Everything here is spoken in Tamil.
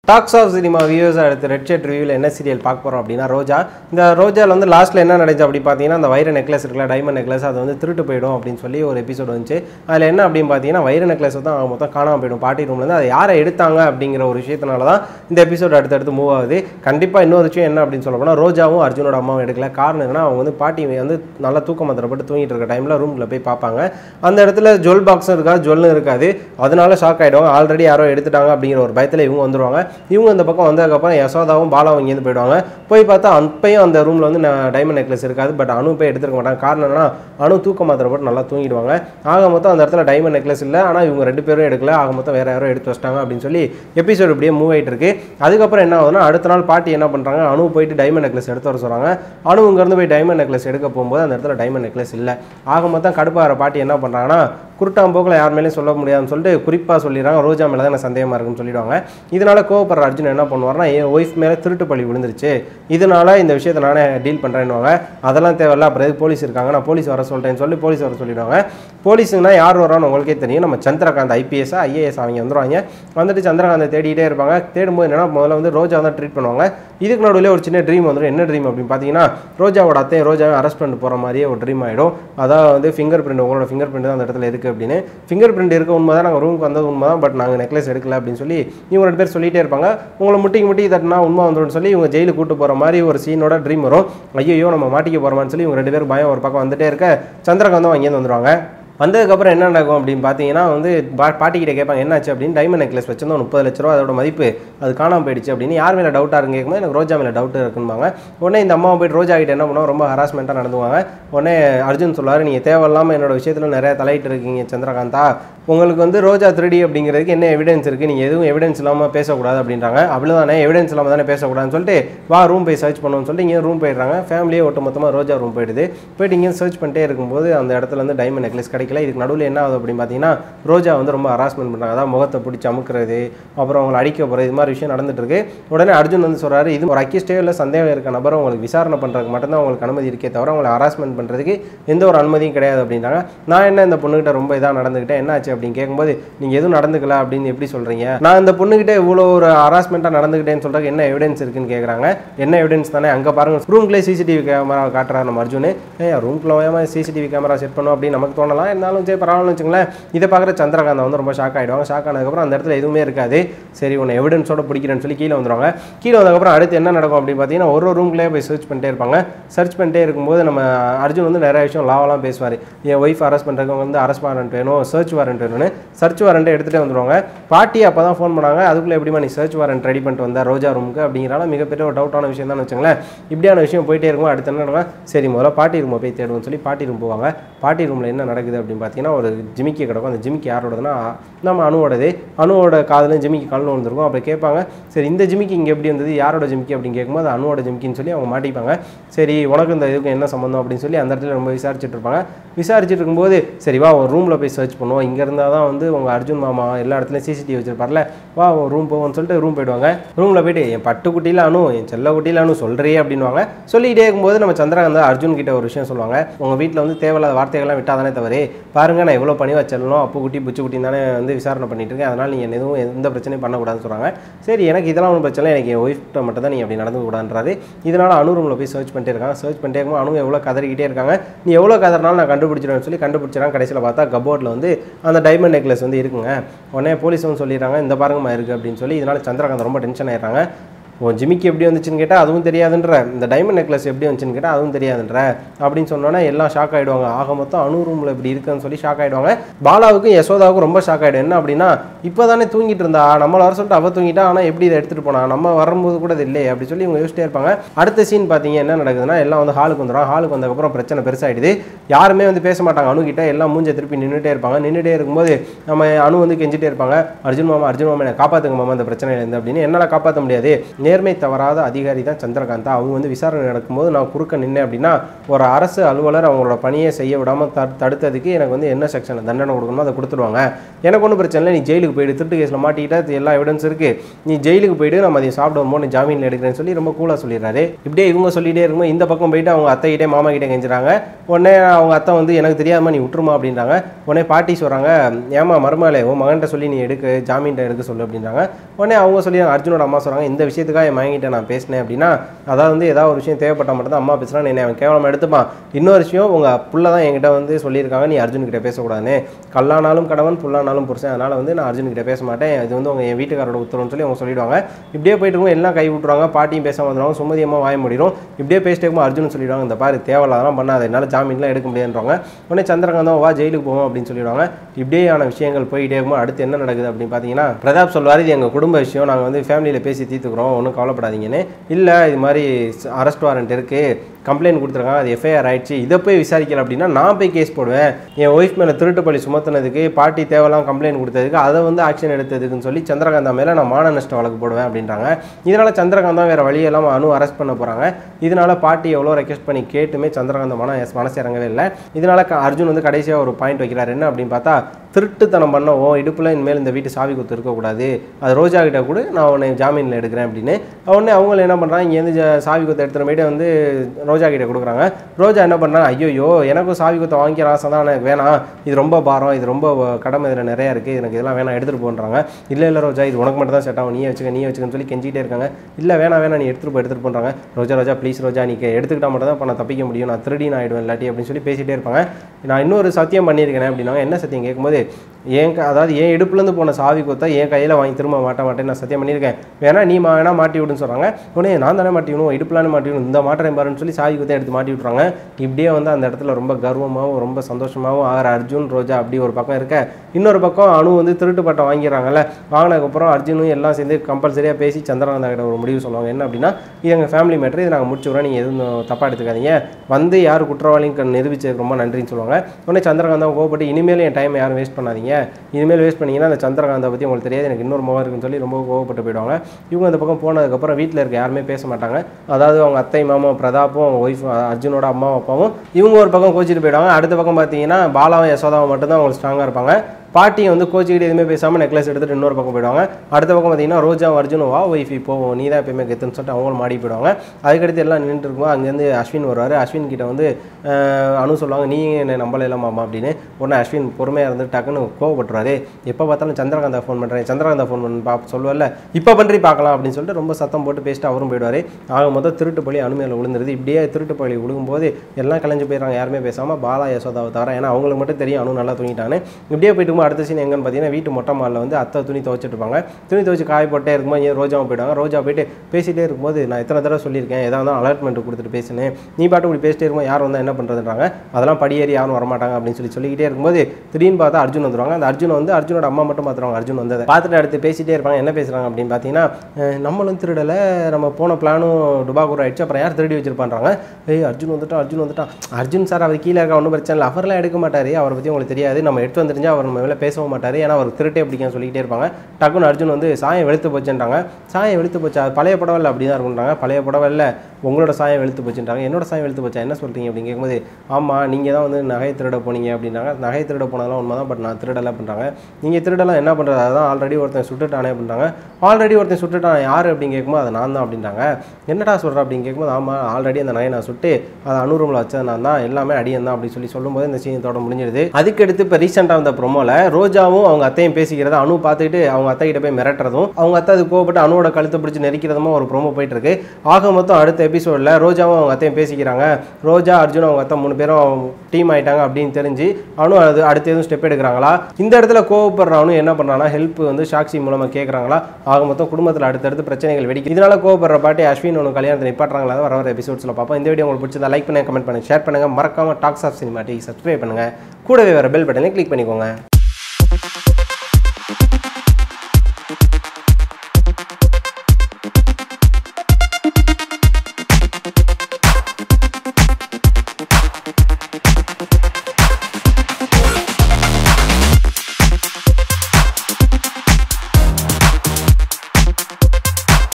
டாக்ஸ் ஆஃப் சினிமா வியூஸ் அடுத்து ரெட் ஷர்ட் ரிவ்யூவில் என்ன சீரியல் பார்க்க போகிறோம் அப்படின்னா ரோஜா இந்த ரோஜாவில் வந்து லாஸ்ட்டில் என்ன நடந்துச்சு அப்படி பார்த்தீங்கன்னா அந்த வைர நெக்லஸ் இருக்குல்ல டைமண்ட் நெக்லஸ் அது வந்து திருட்டு போயிடும் அப்படின்னு சொல்லி ஒரு எபிசோட் வந்துச்சு அதில் என்ன அப்படின்னு பார்த்தீங்கன்னா வைர நெக்லஸ் தான் அவங்க மொத்தம் காணாமல் போயிடும் பாட்டி ரூம்லேருந்து அதை யாரை எடுத்தாங்க அப்படிங்கிற ஒரு விஷயத்தினால தான் இந்த எபிசோட் அடுத்தடுத்து மூவ் ஆகுது கண்டிப்பாக இன்னொரு விஷயம் என்ன அப்படின்னு சொல்ல போனால் ரோஜாவும் அர்ஜுனோட அம்மாவும் எடுக்கல காரணம் என்னன்னா அவங்க வந்து பாட்டி வந்து நல்லா தூக்க மாத்திரை போட்டு தூங்கிட்டு இருக்க டைமில் ரூமில் போய் பார்ப்பாங்க அந்த இடத்துல ஜுவல் பாக்ஸும் இருக்காது ஜுவல்லும் இருக்காது அதனால ஷாக் ஆகிடுவாங்க ஆல்ரெடி யாரோ எடுத்துட்டாங்க அப்படிங்கிற ஒரு பயத்தில் இவங்க வந்துருவாங்க இவங்க அந்த பக்கம் வந்ததுக்கப்புறம் யசோதாவும் பாலாவும் இங்கேருந்து போயிடுவாங்க போய் பார்த்தா அப்பயும் அந்த ரூமில் வந்து டைமண்ட் நெக்லஸ் இருக்காது பட் அணு போய் எடுத்துருக்க மாட்டாங்க காரணம் என்னன்னா அணு தூக்க மாத்திரை போட்டு நல்லா தூங்கிடுவாங்க ஆக மொத்தம் அந்த இடத்துல டைமண்ட் நெக்லஸ் இல்லை ஆனால் இவங்க ரெண்டு பேரும் எடுக்கல ஆக மொத்தம் வேற யாரோ எடுத்து வச்சிட்டாங்க அப்படின்னு சொல்லி எபிசோட் இப்படியே மூவ் ஆயிட்டு இருக்கு அதுக்கப்புறம் என்ன ஆகுதுன்னா அடுத்த நாள் பாட்டி என்ன பண்ணுறாங்க அணு போயிட்டு டைமண்ட் நெக்லஸ் எடுத்து வர சொல்கிறாங்க அணு இங்கேருந்து போய் டைமண்ட் நெக்லஸ் எடுக்க போகும்போது அந்த இடத்துல டைமண்ட் நெக்லஸ் இல்லை ஆக மொத்தம் கடுப்பாகிற பாட்டி என்ன பண்ணுறாங்கன்னா குருட்டாம்போக்கில் யார் மேலேயும் சொல்ல முடியாதுன்னு சொல்லிட்டு குறிப்பாக சொல்லிடுறாங்க ரோஜா மேலே தான் எனக்கு சந்தேகமாக இருக்குன்னு சொல்லிடுவாங்க இதனால கோவப்படுற அர்ஜுன் என்ன பண்ணுவார்னா என் ஒய்ஃப் மேலே திருட்டு பழி விழுந்துருச்சு இதனால இந்த விஷயத்தை நானே டீல் பண்ணுறேன்னுவாங்க அதெல்லாம் தேவையில்ல அப்புறம் எதுக்கு போலீஸ் இருக்காங்க நான் போலீஸ் வர சொல்லிட்டேன்னு சொல்லி போலீஸ் வர சொல்லிடுவாங்க போலீஸுங்கன்னா யார் வரான்னு உங்களுக்கே தெரியும் நம்ம சந்திரகாந்த் ஐபிஎஸ் ஐஏஎஸ் அவங்க வந்துருவாங்க வந்துட்டு சந்திரகாந்தை தேடிட்டே இருப்பாங்க தேடும்போது என்னன்னா முதல்ல வந்து ரோஜா தான் ட்ரீட் பண்ணுவாங்க இதுக்கு நடுவில் ஒரு சின்ன ட்ரீம் வந்துடும் என்ன ட்ரீம் அப்படின்னு பார்த்தீங்கன்னா ரோஜாவோட அத்தையும் ரோஜாவை அரெஸ்ட் பண்ணிட்டு போகிற மாதிரியே ஒரு ட்ரீம் ஆகிடும் அதாவது வந்து ஃபிங்கர் பிரிண்ட் உங்களோட ஃபிங்கர் பிரிண்ட் தான் அந்த இடத்துல இருக்குது அப்படின்னு ஃபிங்கர் பிரிண்ட் இருக்க உண்மை தான் நாங்கள் ரூமுக்கு வந்தது உண்மை தான் பட் நாங்கள் நெக்லஸ் எடுக்கல அப்படின்னு சொல்லி இவங்க ரெண்டு பேர் சொல்லிட்டே இருப்பாங்க உங்களை முட்டிக்கு முட்டி தட்டினா உண்மை வந்துடும் சொல்லி இவங்க ஜெயிலுக்கு கூட்டு போகிற மாதிரி ஒரு சீனோட ட்ரீம் வரும் ஐயோ நம்ம மாட்டிக்க போகிறோமான்னு சொல்லி இவங்க ரெண்டு பேரும் பயம் ஒரு பக்கம் வந்துட்டே இருக்க சந்திரகாந்தும் அங்கேருந்து வந்துருவாங்க வந்ததுக்கப்புறம் என்ன நடக்கும் அப்படின்னு பார்த்தீங்கன்னா வந்து பா பாட்டிக்கிட்ட கேட்பாங்க என்னாச்சு அப்படின்னு டைமண்ட் நெக்லஸ் வச்சிருந்தோம் முப்பது லட்ச ரூபா அதோட மதிப்பு அது காணாமல் போயிடுச்சு அப்படின்னு யார் மேலே டவுட்டாக இருக்கு கேட்கும்போது எனக்கு ரோஜா மேலே டவுட் இருக்குன்பாங்க உடனே இந்த அம்மாவை போயிட்டு ரோஜா கிட்ட என்ன பண்ணுவோம் ரொம்ப ஹராஸ்மெண்ட்டாக நடந்துவாங்க உடனே அர்ஜுன் சொல்லுவார் நீங்கள் தேவையில்லாமல் என்னோட விஷயத்தில் நிறைய தலையிட்டு இருக்கீங்க சந்திரகாந்தா உங்களுக்கு வந்து ரோஜா திருடி அப்படிங்கிறதுக்கு என்ன எவிடன்ஸ் இருக்குது நீங்கள் எதுவும் எவிடன்ஸ் இல்லாமல் பேசக்கூடாது அப்படின்றாங்க அவ்வளோதானே எவிடன்ஸ் இல்லாமல் தானே பேசக்கூடாதுன்னு சொல்லிட்டு வா ரூம் போய் சர்ச் பண்ணுவோம்னு சொல்லிட்டு இங்கே ரூம் போயிடுறாங்க ஃபேமிலியே ஒட்டு மொத்தமாக ரோஜா ரூம் போயிடுது போயிட்டு இங்கே சர்ச் பண்ணிட்டே இருக்கும்போது அந்த இடத்துல வந்து டைமண்ட் நெக்லஸ் கிடைக்கல இதுக்கு நடுவில் என்ன ஆகுது அப்படின்னு பார்த்தீங்கன்னா ரோஜா வந்து ரொம்ப ஹராஸ்மெண்ட் பண்ணுறாங்க அதான் முகத்தை பிடிச்சி அமுக்குறது அப்புறம் அவங்களை அடிக்க போகிறது இது மாதிரி விஷயம் நடந்துட்டு இருக்கு உடனே அர்ஜுன் வந்து சொல்றாரு இது ஒரு அக்கிஸ்டே இல்லை சந்தேகம் இருக்க நபரை உங்களுக்கு விசாரணை பண்ணுறதுக்கு மட்டும்தான் உங்களுக்கு அனுமதி இருக்கே தவிர உங்களை ஹராஸ்மெண்ட் பண்ணுறதுக்கு எந்த ஒரு அனுமதியும் கிடையாது அப்படின்றாங்க நான் என்ன இந்த பொண்ணுகிட்ட ரொம்ப இதாக நடந்துக்கிட்டேன் என்னாச்சு அப்படின்னு கேட்கும்போது நீங்கள் எதுவும் நடந்துக்கல அப்படின்னு எப்படி சொல்கிறீங்க நான் இந்த பொண்ணுகிட்ட இவ்வளோ ஒரு ஹராஸ்மெண்ட்டாக நடந்துக்கிட்டேன்னு சொல்கிறதுக்கு என்ன எவிடன்ஸ் இருக்குன்னு கேட்குறாங்க என்ன எவிடன்ஸ் தானே அங்கே பாருங்க ரூம்லேயே சிசிடிவி கேமரா காட்டுறாரு நம்ம அர்ஜுன் ஏ ரூம்குள்ள சிசிடிவி கேமரா செட் பண்ணோம் அப்படின்னு நமக்கு தோணலாம் இருந்தாலும் சரி பரவாயில்ல வச்சுங்களேன் இதை பார்க்குற சந்திரகாந்த் வந்து ரொம்ப ஷாக் ஆகிடுவாங்க ஷாக் ஆனதுக்கப்புறம் அந்த இடத்துல எதுவுமே இருக்காது சரி உன்னை எவிடன்ஸோட பிடிக்கிறேன்னு சொல்லி கீழே வந்துருவாங்க கீழே வந்ததுக்கப்புறம் அடுத்து என்ன நடக்கும் அப்படின்னு பார்த்தீங்கன்னா ஒரு ரூம்லேயே போய் சர்ச் பண்ணிட்டே இருப்பாங்க சர்ச் பண்ணிட்டே இருக்கும்போது நம்ம அர்ஜுன் வந்து நிறைய விஷயம் லாவெல்லாம் பேசுவார் என் ஒய்ஃப் அரெஸ்ட் பண்ணுறதுக்கு வந்து அரெஸ்ட் வாரண்ட் வேணும் சர்ச் வாரண்ட் வேணும்னு சர்ச் வாரண்ட்டை எடுத்துகிட்டே வந்துருவாங்க பாட்டி அப்போ தான் ஃபோன் பண்ணாங்க அதுக்குள்ளே எப்படிமா நீ சர்ச் வாரண்ட் ரெடி பண்ணிட்டு வந்தா ரோஜா ரூமுக்கு அப்படிங்கிறால மிகப்பெரிய ஒரு டவுட்டான விஷயம் தான் வச்சுங்களேன் இப்படியான விஷயம் போயிட்டே இருக்கும் அடுத்து என்ன நடக்கும் சரி முதல்ல பாட்டி ரூமை போய் தேடுவோம்னு சொல்லி பாட்டி ரூம் போவாங்க பாட்டி ரூமில் என்ன நடக்குது அப்படின்னு பார்த்தீங்கன்னா ஒரு ஜிமிக்கி கிடக்கும் அந்த ஜிமிக்கி யாரோடதுன்னா நம்ம அணுவோடது அணுவோட காதுலையும் ஜிமிக்கி காலில் வந்துருக்கும் அப்போ கேட்பாங்க சரி இந்த ஜிமிக்கி இங்கே எப்படி வந்தது யாரோட ஜிமிக்கி அப்படின்னு கேட்கும்போது அணுவோட ஜிமிக்கின்னு சொல்லி அவங்க மாட்டிப்பாங்க சரி உனக்கு இந்த இதுக்கு என்ன சம்மந்தம் அப்படின்னு சொல்லி அந்த இடத்துல ரொம்ப விசாரிச்சுட்டு இருப்பாங்க விசாரிச்சுட்டு இருக்கும்போது சரி வா ஒரு ரூமில் போய் சர்ச் பண்ணுவோம் இங்கே இருந்தால் தான் வந்து உங்கள் அர்ஜுன் மாமா எல்லா இடத்துலையும் சிசிடிவி வச்சிருப்பார்ல வா ஒரு ரூம் போவோம்னு சொல்லிட்டு ரூம் போயிடுவாங்க ரூமில் போயிட்டு என் பட்டுக்குட்டியில் அணு என் செல்ல குட்டியில் அணு சொல்கிறே அப்படின்வாங்க சொல்லிகிட்டே இருக்கும்போது நம்ம சந்திரகாந்த் அர்ஜுன் கிட்ட ஒரு விஷயம் சொல்லுவாங்க உங்கள் வீட்டில் வந்து தேவையில்லாத வார்த்தைகள்லாம் விட்டாதானே தவிர பாருங்க நான் எவ்வளோ பண்ணி வச்சிடணும் அப்பு குட்டி புச்சு குட்டி தானே வந்து விசாரணை பண்ணிட்டு இருக்கேன் அதனால் நீங்கள் எதுவும் எந்த பிரச்சனையும் பண்ணக்கூடாதுன்னு சொல்கிறாங்க சரி எனக்கு இதெல்லாம் ஒன்றும் பிரச்சனை இல்லை. எனக்கு என் ஒய்ஃப்ட்ட மட்டும் தான் நீ அப்படி நடந்து கூடாதுன்றாரு இதனால் அணு ரூமில் போய் சர்ச் பண்ணிட்டே இருக்காங்க சர்ச் பண்ணிட்டே இருக்கும் அணு எவ்வளோ கதறிக்கிட்டே இருக்காங்க நீ எவ்வளோ கதறினாலும் நான் கண்டுபிடிச்சிடுவேன்னு சொல்லி கண்டுபிடிச்சிடறாங்க கடைசியில் பார்த்தா கபோர்டில் வந்து அந்த டைமண்ட் நெக்லஸ் வந்து இருக்குங்க உடனே போலீஸ் வந்து சொல்லிடுறாங்க இந்த பாருங்கம்மா இருக்குது அப்படின்னு சொல்லி இதனால் சந்திரகாந்த் ரொம்ப டென்ஷன் ஆயிடுறாங்க உன் ஜிமிக்கி எப்படி வந்துச்சுன்னு கேட்டால் அதுவும் தெரியாதுன்ற இந்த டைமண்ட் நெக்லஸ் எப்படி வந்துச்சுன்னு கேட்டால் அதுவும் தெரியாதுன்ற அப்படின்னு சொன்னோன்னே எல்லாம் ஷாக் ஆகிடுவாங்க ஆக மொத்தம் அணு ரூமில் இப்படி இருக்குன்னு சொல்லி ஷாக் ஆகிடுவாங்க பாலாவுக்கும் யசோதாவுக்கும் ரொம்ப ஷாக் ஆகிடும் என்ன அப்படின்னா இப்போ தானே தூங்கிட்டு இருந்தா நம்மள வர சொல்லிட்டு அவள் தூங்கிட்டா ஆனால் எப்படி இதை எடுத்துகிட்டு போனா நம்ம வரும்போது கூட இது இல்லையே அப்படி சொல்லி இவங்க யோசிச்சிட்டே இருப்பாங்க அடுத்த சீன் பார்த்தீங்க என்ன நடக்குதுன்னா எல்லாம் வந்து ஹாலுக்கு வந்துடும் ஹாலுக்கு வந்ததுக்கப்புறம் பிரச்சனை பெருசாகிடுது யாருமே வந்து பேச மாட்டாங்க அணு கிட்ட எல்லாம் மூஞ்ச திருப்பி நின்றுட்டே இருப்பாங்க நின்றுட்டே இருக்கும்போது நம்ம அணு வந்து கெஞ்சிட்டே இருப்பாங்க அர்ஜுன் மாமா அர்ஜுன் மாமா என்னை காப்பாற்றுங்க மாமா இந்த பிரச்சனையிலேருந்து அப்படின்னு என்னால் காப்பாற்ற முடியாது நேர்மை தவறாத அதிகாரி தான் சந்திரகாந்தா அவங்க வந்து விசாரணை நடக்கும்போது நான் குறுக்க நின்னேன் அப்படின்னா ஒரு அரசு அலுவலர் அவங்களோட பணியை செய்ய விடாமல் த தடுத்ததுக்கு எனக்கு வந்து என்ன செக்ஷனில் தண்டனை கொடுக்கணுமோ அதை கொடுத்துருவாங்க எனக்கு ஒன்றும் பிரச்சனை இல்லை நீ ஜெயிலுக்கு போயிடு திருட்டு கேஸில் மாட்டிக்கிட்டா அது எல்லா எவிடன்ஸ் இருக்குது நீ ஜெயிலுக்கு போயிட்டு நம்ம அதை சாப்பிட வரும்போது நீ ஜாமீனில் எடுக்கிறேன்னு சொல்லி ரொம்ப கூலாக சொல்லிடுறாரு இப்படியே இவங்க சொல்லிட்டே இருக்கும்போது இந்த பக்கம் போயிட்டு அவங்க அத்தைகிட்டே மாமா கிட்டே கெஞ்சுறாங்க உடனே அவங்க அத்தை வந்து எனக்கு தெரியாம நீ விட்டுருமா அப்படின்றாங்க உடனே பாட்டி சொல்கிறாங்க ஏமா மருமகளே உன் மகன்கிட்ட சொல்லி நீ எடுக்க ஜாமீன்ட்ட எடுக்க சொல்லு அப்படின்றாங்க உடனே அவங்க சொல்லி அர்ஜுனோட அம்மா சொல்கிறாங்க இந்த விஷயத்துக்காக என் மகன்கிட்ட நான் பேசினேன் அப்படின்னா அதாவது வந்து ஏதாவது ஒரு விஷயம் தேவைப்பட்ட மட்டும் தான் அம்மா பேசுகிறான் என்னை அவன் கேவலமாக எடுத்துப்பான் இன்னொரு விஷயம் உங்கள் புள்ள தான் என்கிட்ட வந்து சொல்லியிருக்காங்க நீ அர்ஜுன் கிட்ட பேசக்கூடாதுன்னு கல்லானாலும் கணவன் புல்லானாலும் புருஷன் அதனால் வந்து நான் அர்ஜுன் கிட்ட பேச மாட்டேன் இது வந்து உங்கள் என் வீட்டுக்காரோட உத்தரவுன்னு சொல்லி அவங்க சொல்லிடுவாங்க இப்படியே போயிட்டு இருக்கும் எல்லாம் கை விட்டுருவாங்க பாட்டியும் பேச வந்துடுவாங்க சுமதியமாக வாய முடியும் இப்படியே பேசிட்டே இருக்கும் அர்ஜுன் சொல்லிடுவாங்க இந்த பாரு தேவையில்லாதான் பண்ணாத என்னால் ஜாமீன்லாம் எடுக்க முடியாதுன்றாங்க உடனே சந்திரகாந்தம் வா ஜெயிலுக்கு போவோம் அப்படின்னு சொல்லிடுவாங்க இப்படியேயான விஷயங்கள் போயிட்டே இருக்கும் அடுத்து என்ன நடக்குது அப்படின்னு பார்த்தீங்கன்னா பிரதாப் சொல்வார் இது எங்கள் குடும்ப விஷயம் நாங்கள் வந்து ஃபேமிலியில் பேசி தீர்த்துக்கிறோம் ஒன்றும் கவலைப்படாதீங்கன்னு இல்லை இது மாதிரி அரெஸ்ட் வாரண்ட் இருக்குது கம்ப்ளைண்ட் கொடுத்துருக்காங்க அது எஃப்ஐஆர் ஆயிடுச்சு இதை போய் விசாரிக்கல அப்படின்னா நான் போய் கேஸ் போடுவேன் என் ஒய்ஃப் மேலே திருட்டு பழி சுமத்துனதுக்கு பாட்டி தேவையெல்லாம் கம்ப்ளைண்ட் கொடுத்ததுக்கு அதை வந்து ஆக்ஷன் எடுத்ததுக்குன்னு சொல்லி சந்திரகாந்தா மேலே நான் மான நஷ்ட வழக்கு போடுவேன் அப்படின்றாங்க இதனால் சந்திரகாந்தா வேறு வழியெல்லாம் அனு அரெஸ்ட் பண்ண போகிறாங்க இதனால் பாட்டி எவ்வளோ ரெக்வஸ்ட் பண்ணி கேட்டுமே சந்திரகாந்த மன மனசு இறங்கவே இல்லை இதனால் அர்ஜுன் வந்து கடைசியாக ஒரு பாயிண்ட் வைக்கிறார் என்ன அப்படின்னு பார்த்தா திருட்டுத்தனம் பண்ண ஓ இடுப்பில் இனிமேல் இந்த வீட்டு சாவி குத்து இருக்கக்கூடாது அது ரோஜா கிட்ட கூட நான் உன்னை ஜாமீனில் எடுக்கிறேன் அப்படின்னு உடனே அவங்க என்ன பண்ணுறாங்க இங்கேருந்து ஜா- சாவி குத்த எடுத்துகிற போயிட்டு வந்து ரோஜா கிட்ட கொடுக்குறாங்க ரோஜா என்ன பண்ணுறாங்க ஐயோ எனக்கும் சாவி குத்த வாங்கிக்கிற ஆசை தான் எனக்கு வேணாம் இது ரொம்ப பாரம் இது ரொம்ப வ- கடமை இதில் நிறையா இருக்குது எனக்கு இதெல்லாம் வேணாம் எடுத்துகிட்டு போன்றாங்க இல்லை இல்லை ரோஜா இது உனக்கு மட்டும் தான் செட் ஆகும் நீயே வச்சுக்க நீயே வச்சுக்கன்னு சொல்லி கெஞ்சிக்கிட்டே இருக்காங்க இல்லை வேணாம் வேணாம் நீ எடுத்துகிட்டு போய் எடுத்துகிட்டு போன்றாங்க ரோஜா ரோஜா ப்ளீஸ் ரோஜா நீ கே- எடுத்துக்கிட்டா மட்டும் தான் இப்போ நான் தப்பிக்க முடியும் நான் திருடி நான் ஆயிடுவேன் இல்லாட்டி அப்படின்னு சொல்லி பேசிகிட்டே இருப்பாங்க நான் இன்னொரு சத்தியம் பண்ணியிருக்கேன் அப்படின்னா என்ன சத்தியம் கேட்கும்போது என் க- அதாவது என் இடுப்புலேருந்து போன சாவி கொத்தா என் கையில் வாங்கி திரும்ப மாட்ட மாட்டேன் நான் சத்தியம் பண்ணியிருக்கேன் வேணா நீ மா- வேணா மாட்டி விடுன்னு சொல்கிறாங்க உடனே நான் தானே மாட்டி விடணும் இடுப்புலானே மாட்டி விடணும் இந்த மாட்டுறேன் பாருன்னு சொல்லி சாவி கொத்தை எடுத்து மாட்டி விட்றாங்க இப்படியே வந்து அந்த இடத்துல ரொம்ப கர்வமாகவும் ரொம்ப சந்தோஷமாகவும் ஆகிற அர்ஜுன் ரோஜா அப்படி ஒரு பக்கம் இருக்க இன்னொரு பக்கம் அணு வந்து திருட்டு பட்டம் வாங்கிடுறாங்கல்ல வாங்கினதுக்கப்புறம் அர்ஜுனும் எல்லாம் சேர்ந்து கம்பல்சரியாக பேசி சந்திரகாந்தா கிட்ட ஒரு முடிவு சொல்லுவாங்க என்ன அப்படின்னா இது எங்கள் ஃபேமிலி மேட்ரு இது நாங்கள் முடிச்சுக்கிறோம் நீங்கள் எதுவும் தப்பாக எடுத்துக்காதீங்க வந்து யார் குற்றவாளின்னு நிரூபிச்சதுக்கு ரொம்ப நன்றின்னு சொல்லுவாங்க உடனே சந்திரகாந்தா கோவப்பட்டு இனிமேல் என் டைம் யாரும் வேஸ்ட் பண்ணாதீங்க இனிமேல் வேஸ்ட் பண்ணீங்கன்னா அந்த சந்திரகாந்தா பற்றி உங்களுக்கு தெரியாது எனக்கு இன்னொரு முகம் இருக்குன்னு சொல்லி ரொம்ப கோவப்பட்டு போயிடுவாங்க இவங்க அந்த பக்கம் போனதுக்கப்புறம் வீட்டில் இருக்க யாருமே பேச மாட்டாங்க அதாவது அவங்க அத்தை மாமா பிரதாப்பும் அவங்க ஒய்ஃப் அர்ஜுனோட அம்மா அப்பாவும் இவங்க ஒரு பக்கம் கோச்சிட்டு போயிடுவாங்க அடுத்த பக்கம் பார்த்தீங்கன்னா பாலாவும் யசோதாவும் மட்டும்தான் அவங்க ஸ்ட்ராங்காக இருப்பாங்க பாட்டியை வந்து கோச்சிக்கிட்டு எதுவுமே பேசாமல் நெக்லஸ் எடுத்துட்டு இன்னொரு பக்கம் போயிடுவாங்க அடுத்த பக்கம் பார்த்தீங்கன்னா ரோஜா அர்ஜுனும் வா ஒய்ஃப் போவோம் நீ தான் எப்பயுமே கெத்துன்னு சொல்லிட்டு அவங்களும் மாடி போயிடுவாங்க அதுக்கடுத்து எல்லாம் நின்றுட்டு இருக்கும்போது அங்கேருந்து அஸ்வின் வருவார் அஸ்வின் கிட்ட வந்து அஹ், அனு சொல்லுவாங்க நீ என்னை நம்பல மாமா அப்படின்னு உடனே அஸ்வின் பொறுமையாக இருந்து டக்குன்னு கோவப்பட்டுருவாரு எப்போ பார்த்தாலும் சந்திரகாந்தா ஃபோன் பண்ணுறேன் சந்திரகாந்தா ஃபோன் பண்ணி பா சொல்லுவல்ல இப்போ பண்ணுறி பார்க்கலாம் அப்படின்னு சொல்லிட்டு ரொம்ப சத்தம் போட்டு பேசிட்டு அவரும் போயிடுவார் ஆக மொத்தம் திருட்டு பழி அனுமையில் விழுந்துருது இப்படியே திருட்டு பழி விழுகும்போது எல்லாம் கலைஞ்சு போயிடுறாங்க யாருமே பேசாமல் பாலா யசோதாவை தவிர ஏன்னா அவங்களுக்கு மட்டும் தெரியும் அனு நல்லா தூங்கிட்டான்னு இப்படியே போயிட்டு இருக்கும்போது அடுத்த சீன் எங்கன்னு பார்த்தீங்கன்னா வீட்டு மொட்டை மாலில் வந்து அத்தை துணி துவைச்சிட்டு இருப்பாங்க துணி துவைச்சு காய போட்டே இருக்கும்போது இங்கே ரோஜாவும் போயிடுவாங்க ரோஜா போயிட்டு பேசிட்டே இருக்கும்போது நான் எத்தனை தடவை சொல்லியிருக்கேன் ஏதாவது அலர்ட்மெண்ட் கொடுத்துட்டு பேசினேன் நீ பாட்டு இப்படி பேசிட்டே இருக்கும்போது யார் வந்தால் என்ன பண்ணுறதுன்றாங்க அதெல்லாம் படியேறி யாரும் வரமாட்டாங்க அப்படின்னு சொல்லி சொல்லிக்கிட்டே இருக்கும்போது திடீர்னு பார்த்தா அர்ஜுன் வந்துருவாங்க அந்த அர்ஜுன் வந்து அர்ஜுனோட அம்மா மட்டும் பார்த்துருவாங்க அர்ஜுன் வந்ததை பார்த்துட்டு அடுத்து பேசிட்டே இருப்பாங்க என்ன பேசுகிறாங்க அப்படின்னு பார்த்தீங்கன்னா அஹ், நம்மளும் திருடலை நம்ம போன பிளானும் டுபாகூர் ஆயிடுச்சு அப்புறம் யார் திருடி வச்சிருப்பான்றாங்க ஏய் அர்ஜுன் வந்துட்டான் அர்ஜுன் வந்துட்டான் அர்ஜுன் சார் அவர் கீழே இருக்க ஒன்றும் பிரச்சனை இல்லை அவரெல்லாம் எடுக்க மாட்டார் அவரை பற்றி உங்களுக்கு தெரியாது நம்ம எடுத்து வந்துருந்தா அவர் நம்ம மேலே பேசவும் மாட்டார் ஏன்னா அவர் திருட்டே பிடிக்கும் சொல்லிக்கிட்டே இருப்பாங்க டக்குன்னு அர்ஜுன் வந்து சாயம் வெளுத்து போச்சுன்றாங்க சாயம் வெளுத்து போச்சா அது பழைய புடவை இல்லை அப்படி தான் இருக்குன்றாங்க பழைய புடவை இல்லை உங்களோட சாயம் வெளுத்து போச்சுன்றாங்க என்னோட சாயம் வெளுத்து போச்சா என்ன சொல்கிறீங்க அப்படின்னு கேட்கும்போது ஆமாம் நீங்கள் தான் வந்து நகை திருட போனீங்க அப்படின்றாங்க நகை திருட போனதெல்லாம் உண்மை தான் பட் நான் திருடலை பண்ணுறாங்க நீங்கள் திருடலாம் என்ன பண்ணுறது அதான் ஆல்ரெடி ஒருத்தன் சுட்டுட்டானே அப்படின்றாங்க ஆல்ரெடி ஒருத்தன் சுட்டுட்டான் யார் அப்படின்னு கேட்கும்போது அது நான் தான் அப்படின்றாங்க என்னடா சொல்கிற அப்படின்னு கேட்கும்போது ஆமாம் ஆல்ரெடி அந்த நகையை நான் சுட்டு அதை அனுரூமில் வச்சது நான் தான் எல்லாமே அடியன் தான் அப்படின்னு சொல்லி சொல்லும்போது இந்த சீனத்தோட முடிஞ்சிடுது அதுக்கடுத்து இப்போ ரீசெண்டாக வந்த ப்ரொமோல ரோஜாவும் அவங்க அத்தையும் பேசிக்கிறத அனு பார்த்துக்கிட்டு அவங்க அத்தை கிட்ட போய் மிரட்டுறதும் அவங்க அத்தை அது கோவப்பட்டு அனுவோட கழுத்தை பிடிச்சி நெரிக்கிறதுமா ஒரு ப்ரோமோ போயிட்டு இருக்கு ஆக மொத்தம் அடுத்த எபிசோடில் ரோஜாவும் அவங்க அத்தையும் பேசிக்கிறாங்க ரோஜா அர்ஜுன் அவங்க அத்தை மூணு பேரும் டீம் ஆயிட்டாங்க அப்படின்னு தெரிஞ்சு அனு அது அடுத்து எதுவும் ஸ்டெப் எடுக்கிறாங்களா இந்த இடத்துல கோவப்படுற அனு என்ன பண்ணுறாங்கன்னா ஹெல்ப் வந்து சாக்ஷி மூலமாக கேட்குறாங்களா ஆக மொத்தம் குடும்பத்தில் அடுத்தடுத்து பிரச்சனைகள் வெடிக்கும் இதனால கோவப்படுற பாட்டி அஸ்வின் ஒன்று கல்யாணத்தை நிப்பாட்டுறாங்களா வர வர எபிசோட்ஸில் பார்ப்போம் இந்த வீடியோ உங்களுக்கு பிடிச்சதா லைக் பண்ணுங்க கமெண்ட் பண்ணுங்க ஷேர் பண்ணுங்க மறக்காம talks of cinema TV subscribe பண்ணுங்க கூடவே வர பெல் பட்டனை கிளிக் பண்ணிக்கோங்க